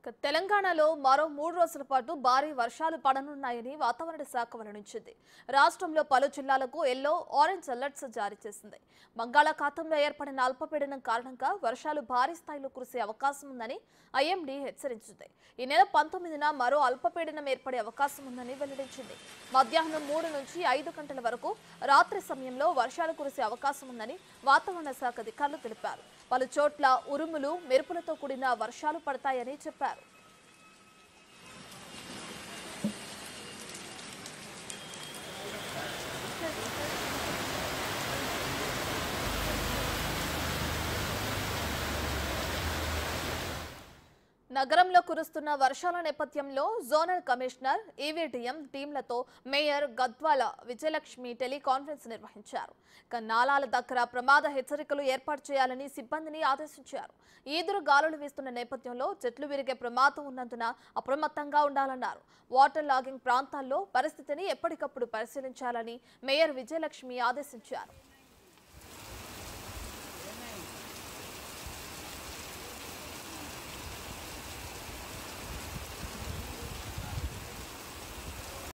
ఇక తెలంగాణలో మరో మూడు రోజుల పాటు భారీ వర్షాలు పడనున్నాయని వాతావరణ శాఖ వెల్లడించింది రాష్ట్రంలో పలు జిల్లాలకు ఎల్లో ఆరెంజ్ అలర్ట్స్ జారీ చేసింది బంగాళాఖాతంలో ఏర్పడిన అల్పపీడనం కారణంగా వర్షాలు భారీ స్థాయిలో కురిసే అవకాశం ఉందని ఐఎండీ హెచ్చరించింది ఈ నెల పంతొమ్మిదిన మరో అల్పపీడనం ఏర్పడే అవకాశం ఉందని వెల్లడించింది మధ్యాహ్నం మూడు నుంచి ఐదు గంటల వరకు రాత్రి సమయంలో వర్షాలు కురిసే అవకాశం ఉందని వాతావరణ శాఖ అధికారులు తెలిపారు పలు చోట్ల ఉరుములు మెరుపులతో కూడిన వర్షాలు పడతాయని చెప్పారు నగరంలో కురుస్తున్న వర్షాల నేపథ్యంలో జోనల్ కమిషనర్ ఈవీటీఎం టీంలతో మేయర్ గద్వాల విజయలక్ష్మి టెలికాన్ఫరెన్స్ నిర్వహించారు ఇక నాలాల దగ్గర ప్రమాద హెచ్చరికలు ఏర్పాటు చేయాలని సిబ్బందిని ఆదేశించారు ఈదురు గాలులు వీస్తున్న నేపథ్యంలో చెట్లు విరిగే ప్రమాదం ఉన్నందున అప్రమత్తంగా ఉండాలన్నారు వాటర్ లాగింగ్ ప్రాంతాల్లో పరిస్థితిని ఎప్పటికప్పుడు పరిశీలించాలని మేయర్ విజయలక్ష్మి ఆదేశించారు